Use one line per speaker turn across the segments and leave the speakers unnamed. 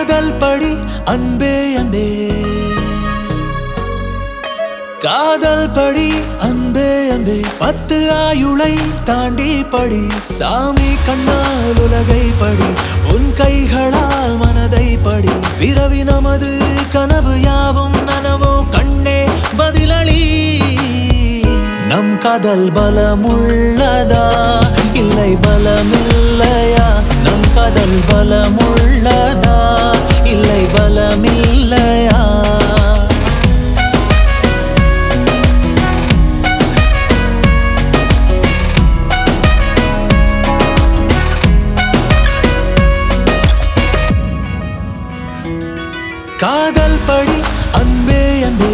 காதல் படி அன்பே அன்பே காதல் படி அன்பே அன்பே பத்து ஆயுளை தாண்டி படி சாமி கண்ணால் உலகை படி உன் கைகளால் மனதை படி பிறவி நமது கனவு யாவும் நனவோ கண்ணே பதிலளி நம் காதல் பலமுள்ளதா இல்லை பலமில்லையா நம் காதல் பலமுள்ளதா இல்லை பலமில்லையா காதல் படி அன்பே அன்பே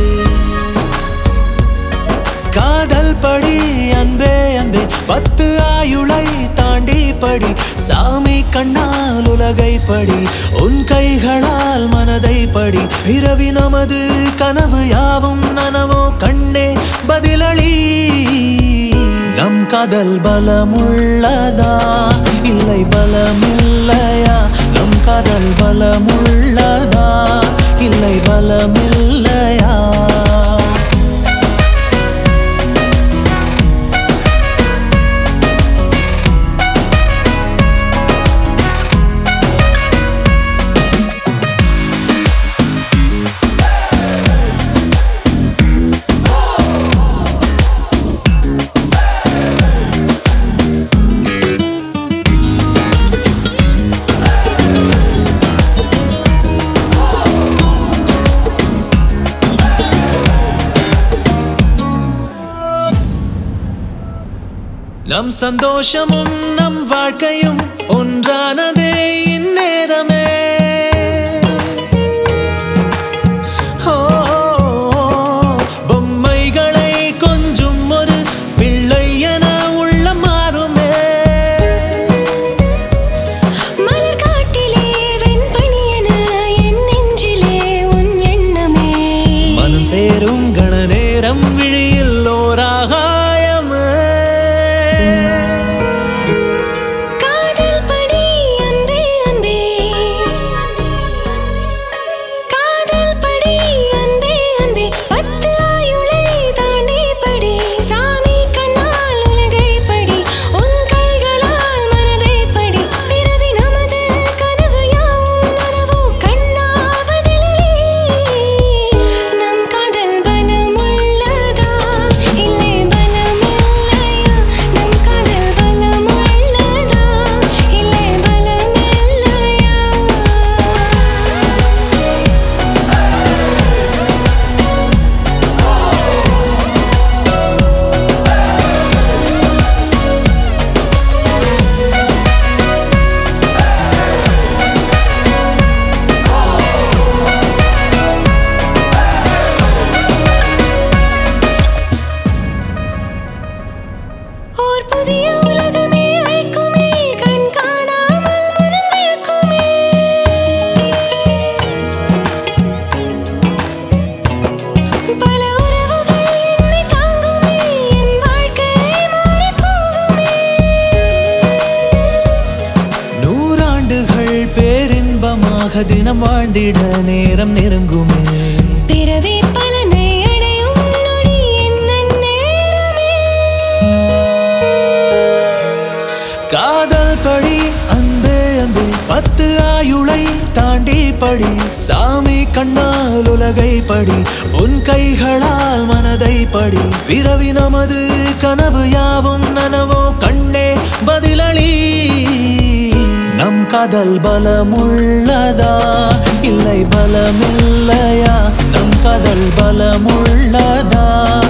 காதல் படி அன்பே அன்பே பத்து ஆயுளை தாண்டி படி சாமி கண்ணால் உலகை படி உன் கைகளால் மனதை படி பிறவி நமது கனவு யாவும் நனவோ கண்ணே பதிலளி நம் காதல் பலமுள்ளதா இல்லை பலமில்லையா நம் காதல் பலமுள்ளதா இல்லை பலமில்லையா நம் சந்தோஷமும் நம் வாழ்க்கையும் ஒன்றானதே இந்நேரமே ஓ, பொம்மைகளை கொஞ்சும் ஒரு பிள்ளை என உள்ள மாறுமே
மலர் காட்டிலே வெண்பனியன என் நெஞ்சிலே உன் எண்ணமே
மனம் சேரும் கண நேரம் விழியில் ஓராகாயமே
காதல் படி அன்பே அன்பே காதல் படி அன்பே அன்பே பத்து ஆயுளை தாண்டி படி சாமி கண்ணால் உலகை படி உன் கைகளால் மனதை படி பிறவி நமது கனவு யாவும் நனவோ கண்ணாவதிலே நம் காதல் பலமுள்ளதா இல்லை பலமில்லையா நம் காதல் பலமுள்ளதா இல்லை பலமில்லையா ஓர் புதிய உலகமே அழைக்குமே கண் காணாமல் மனம் வியக்குமே பல உறவுகள் என்னை தாங்குமே என் வாழ்க்கை மாறிப் போகுமே
நூறாண்டுகள் பேரின்பமாக தினம் வாழ்ந்திட நேரம் நெருங்குமே
பிறவி பலனை அடையும் நொடி என்ன நேரமே
காதல் படி அன்பே அன்பே பத்து ஆயுளை தாண்டி படி சாமி கண்ணால் உலகை படி உன் கைகளால் மனதை படி பிறவி நமது கனவு யாவும் நனவோ கண்ணே பதிலளி நம் காதல் பலமுள்ளதா இல்லை பலமில்லையா நம் காதல் பலமுள்ளதா